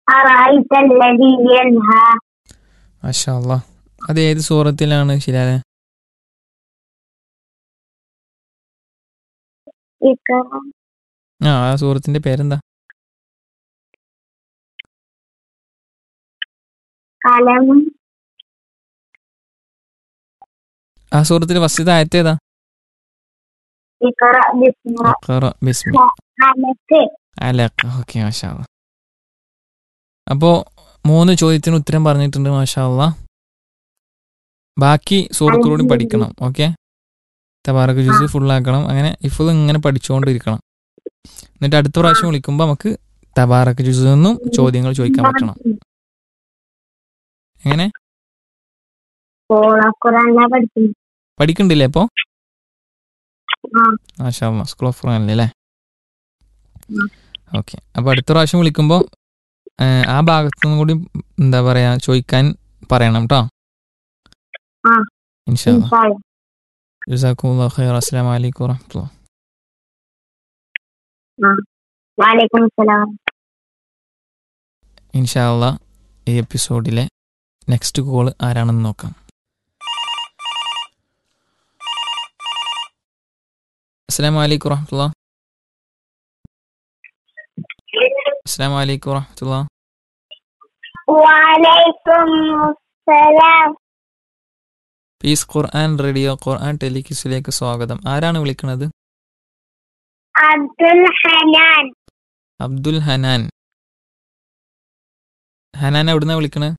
أرأيت الذي ينهى മാഷാ അല്ലാ അത് ഏത് സൂറത്തിലാണ് ശിലാലെ اقرأ ആ ആ സൂറത്തിന്റെ പേരെന്താ قلم ആ സൂറത്തിൽ ഫസ്റ്റത്തെ ആയത്ത് ഏതാ اقرأ باسم ഇഖ്റ ബിസ്മി ربك അലക്ക ഓക്കെ മാഷാ അല്ലാ അപ്പോൾ മൂന്ന് ചോദ്യത്തിന് ഉത്തരം പറഞ്ഞിട്ടുണ്ട് മാഷാ അല്ലാ ബാക്കി സൂറത്തുകൂടി പഠിക്കണം ഓക്കെ തബാറക്ക് ജ്യൂസ് ഫുള്ളാക്കണം അങ്ങനെ ഇഫുൾ ഇങ്ങനെ പഠിച്ചുകൊണ്ടിരിക്കണം എന്നിട്ട് അടുത്ത പ്രാവശ്യം വിളിക്കുമ്പോൾ നമുക്ക് തബാറക്ക് ജ്യൂസിൽ നിന്നും ചോദ്യങ്ങൾ ചോദിക്കാൻ പറ്റണം എങ്ങനെ ഖുറാൻ പഠിക്കുന്നു പഠിക്കണ്ടില്ലേ അപ്പോൾ ആ. മാഷാ അല്ലാ സ്കൂൾ ഓഫ് ഖുറാനിലെ അല്ലേ ഉം. ഓക്കെ അപ്പോൾ അടുത്ത പ്രാവശ്യം വിളിക്കുമ്പോൾ ആ ഭാഗത്തു നിന്നും കൂടി എന്താ പറയാ ചോദിക്കാൻ പറയണം കേട്ടോ ആ. ഇൻഷാ അല്ലാ ഇൻഷാ അല്ലാ. ജസാക്കുമുല്ലാഹു ഖൈർ അസ്സലാമു അലൈക്കും വറഹ്മത്തുള്ളാഹി വഅലൈക്കും അസ്സലാം ഇൻഷാ അല്ലാ ഈ എപ്പിസോഡിലെ നെക്സ്റ്റ് കോൾ ആരാണെന്ന് നോക്കാം അസ്സലാമു അലൈക്കും വറഹ്മത്തുള്ളാഹി അസ്സലാമു അലൈക്കും വറഹ്മത്തുള്ളാഹി വഅലൈക്കും അസ്സലാം പീസ് ഖുർആൻ റേഡിയോ ഖുർആൻ ടെലിക്യൂസിലേക്ക് സ്വാഗതം ആരാണ് വിളിക്കുന്നത് അബ്ദുൽ ഹനാൻ അബ്ദുൽ ഹനാൻ ഹനാൻ എവിടുന്നാ വിളിക്കണത്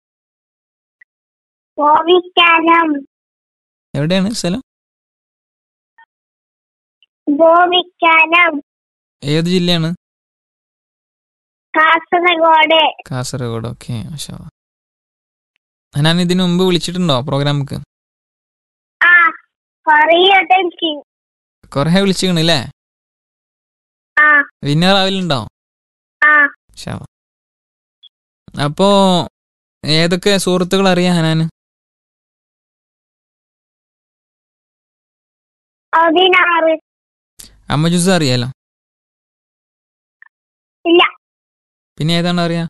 ഗോവിക്കാനം എവിടെയാണ് സ്ഥലം ഗോവിക്കാനം ഏത് ജില്ലയാണ് കാസർഗോഡ് കാസർഗോഡ് ഓക്കെ മാഷാ അല്ലാ. ഹനാൻ ഇതിനു മുമ്പ് വിളിച്ചിട്ടുണ്ടോ പ്രോഗ്രാമിക്ക് ആ കൊറിയടൻ കുറേ വിളിച്ചിക്കണില്ലേ ആ വിന്നർ ആവലുണ്ടോ ആ മാഷാ അല്ലാ. അപ്പോ ഏതൊക്കെ സുഹൃത്തുക്കൾ അറിയാം ഹനാന് പതിനാറ് അമ്മ ജുസ് അറിയാലോ ഇല്ല പിന്നെ ഏതാണ് അറിയാ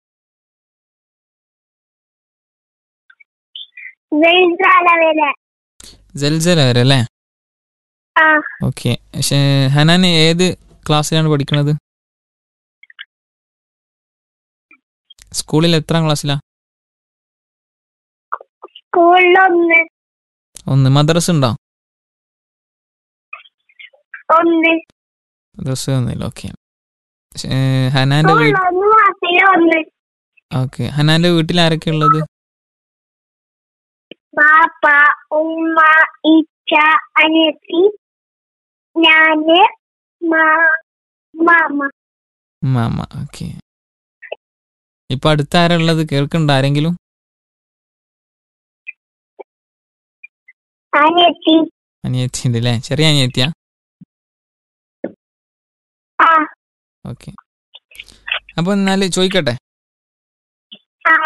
വെൽസാല വരെ ജൽജല വരെ അല്ലേ ആ ഓക്കെ പക്ഷേ ഹനാൻ ഏത് ക്ലാസ്സിലാണ് പഠിക്കുന്നത് സ്കൂളിൽ എത്രാം ക്ലാസ്സിലാ സ്കൂളിലൊന്ന് ഒന്ന് മദ്രസ ഉണ്ടോ ഒന്ന് മദ്രസ ഒന്നുമില്ല ഓക്കെ ഹനാന്റെ വീട് സ്കൂളിലൊന്ന് മാസത്തിലൊന്ന് ഓക്കെ ഹനാന്റെ വീട്ടിൽ ആരൊക്കെ ഉള്ളത് ബാപ്പ ഉമ്മ ഇച്ച അനിയത്തി ഞാന് മാ- മാമ മാമ ഓക്കെ ഇപ്പൊ അടുത്ത ആരാ ഉള്ളത് കേൾക്കണ്ട ആരെങ്കിലും അനിയത്തി അനിയത്തി ഉണ്ട് അല്ലേ ചെറിയ അനിയത്തിയാ ആ ഓക്കെ അപ്പൊ എന്നാല് ചോദിക്കട്ടെ ആ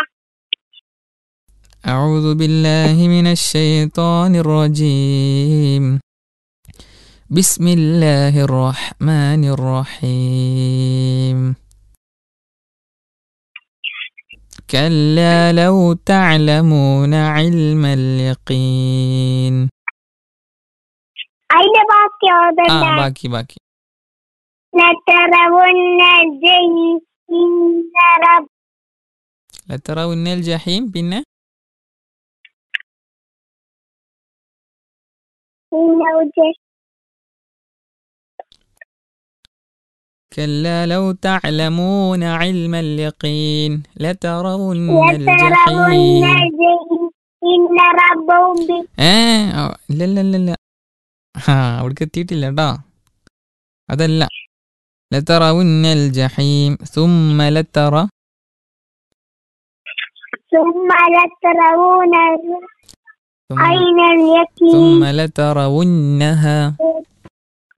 أعوذ بالله من الشيطان الرجيم بسم الله الرحمن الرحيم كلا لو تعلمون علم اليقين അതിന്റെ ബാക്കി ആ ഓതണ്ട ബാക്കി ബാക്കി ലതറവുന്ന ജഹിന്ന റബ്ബ لترون الجحيم പിന്നെ وجه كلا لو تعلمون علم اليقين لترون لترون الجحيم جهنم ربهم بي- ഏ ആ, ഇല്ല ഇല്ല ഇല്ല ഇല്ല ആ അവിടേക്ക് എത്തിയിട്ടില്ല കേട്ടോ അതല്ല ലതറവുന്നൽ ജഹീം ثم لتر ثم لترون ثم, عين اليقين ثم لترونها